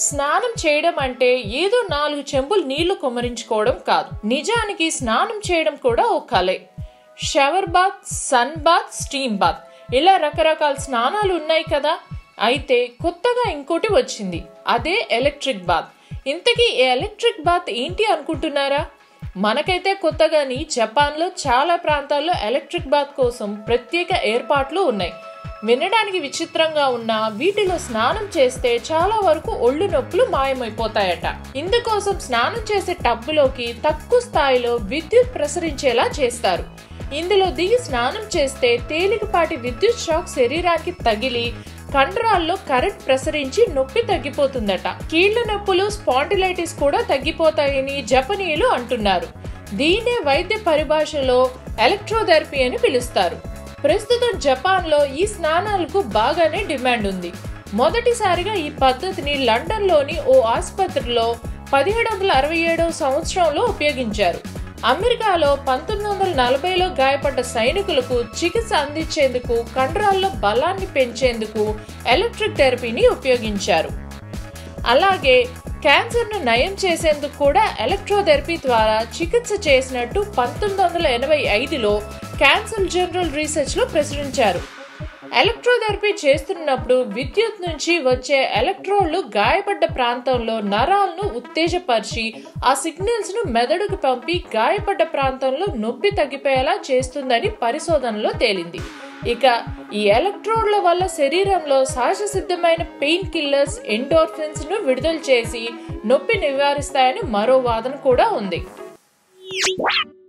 స్నానం చేయడం అంటే ఏదో నాలుగు చెంబులు నీళ్లు కుమరించుకోవడం కాదు నిజానికి స్నానం చేయడం కూడా ఓ కలే shower bath sun bath steam bath ఇలా రకరకాల స్నానాలు ఉన్నాయి కదా అయితే కొత్తగా ఇంకోటి వచ్చింది అదే ఎలక్ట్రిక్ బాత్ ఇంతకీ ఈ ఎలక్ట్రిక్ బాత్ ఏంటి అనుకుంటున్నారా మనకైతే కొత్తగాని జపాన్లో చాలా ప్రాంతాల్లో ఎలక్ట్రిక్ బాత్ కోసం ప్రత్యేక ఏర్పాట్లు ఉన్నాయి వినడానికి విచిత్రంగా ఉన్న వీటిలో స్నానం చేస్తే చాలా వరకు ఒళ్ళు నొప్పులు మాయమైపోతాయట ఇందుకోసం స్నానం చేసే టబ్బులోకి తక్కువ స్థాయిలో విద్యుత్ ప్రసరించేలా చేస్తారు ఇందులో దిగి స్నానం చేస్తే తేలికపాటి విద్యుత్ షాక్ శరీరానికి తగిలి కండరాల్లో కరెంట్ ప్రసరించి నొప్పి తగ్గిపోతుందట కీళ్ల నొప్పులు స్పాండిలైటిస్ కూడా తగ్గిపోతాయని జపనీయులు అంటున్నారు దీనే వైద్య పరిభాషలో ఎలక్ట్రోథెరపీ అని పిలుస్తారు ప్రస్తుతం జపాన్లో ఈ స్నానాలకు బాగానే డిమాండ్ ఉంది మొదటిసారిగా ఈ పద్ధతిని లండన్లోని ఓ ఆసుపత్రిలో పదిహేడు వందల అరవై ఏడవ సంవత్సరంలో ఉపయోగించారు అమెరికాలో పంతొమ్మిది వందల నలభైలో గాయపడ్డ సైనికులకు చికిత్స అందించేందుకు కండరాల్లో బలాన్ని పెంచేందుకు ఎలక్ట్రిక్ థెరపీని ఉపయోగించారు అలాగే క్యాన్సర్ను నయం చేసేందుకు కూడా ఎలక్ట్రోథెరపీ ద్వారా చికిత్స చేసినట్టు పంతొమ్మిది వందల ఎనభై ఐదులో క్యాన్సర్ జనరల్ రీసెర్చ్లో ప్రచురించారు ఎలక్ట్రోథెరపీ చేస్తున్నప్పుడు విద్యుత్ నుంచి వచ్చే ఎలక్ట్రోడ్లు గాయపడ్డ ప్రాంతంలో నరాలను ఉత్తేజపరిచి ఆ సిగ్నల్స్ ను మెదడుకు పంపి గాయపడ్డ ప్రాంతంలో నొప్పి తగ్గిపోయేలా చేస్తుందని పరిశోధనలో తేలింది ఇక ఈ ఎలక్ట్రోడ్ల వల్ల శరీరంలో సహజ సిద్ధమైన పెయిన్ కిల్లర్స్ ఎండోర్ఫిన్స్ ను విడుదల చేసి నొప్పి నివారిస్తాయని మరో వాదన కూడా ఉంది